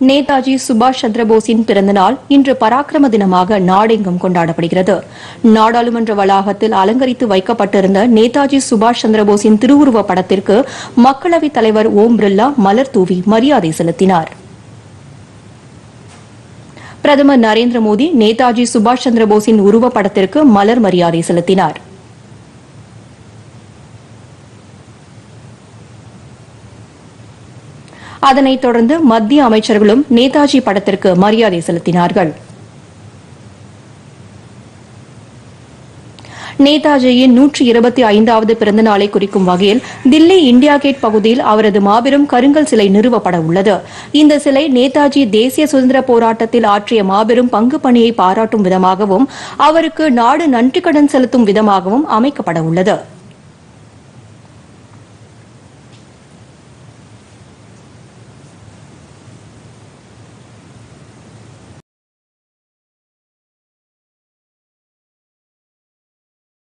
நேதாஜி சுபாஷ் சந்திரபோஸின் பிறந்தநாள் இன்று பராக்கிரம தினமாக நாடெங்கும் கொண்டாடப்படுகிறது நாடாளுமன்ற வளாகத்தில் அலங்கரித்து வைக்கப்பட்டிருந்த நேதாஜி சுபாஷ் சந்திரபோஸின் திருவுருவப் படத்திற்கு மக்களவைத் தலைவர் ஓம் பிர்லா மலர் தூவி மரியாதை செலுத்தினார் பிரதமர் நரேந்திர மோடி நேதாஜி சுபாஷ் சந்திரபோஸின் உருவப்படத்திற்கு மலர் மரியாதை செலுத்தினார் அதனைத் தொடர்ந்து மத்திய அமைச்சர்களும் நேதாஜி படத்திற்கு மரியாதை செலுத்தினார்கள் நேதாஜியின் நூற்றி இருபத்தி ஐந்தாவது பிறந்த நாளை குறிக்கும் வகையில் தில்லி இந்தியா கேட் பகுதியில் அவரது மாபெரும் கருங்கல் சிலை நிறுவப்பட உள்ளது இந்த சிலை நேதாஜி தேசிய சுதந்திர போராட்டத்தில் ஆற்றிய மாபெரும் பங்கு பணியை பாராட்டும் விதமாகவும் அவருக்கு நாடு நன்றிக்கடன் செலுத்தும் விதமாகவும் அமைக்கப்பட உள்ளது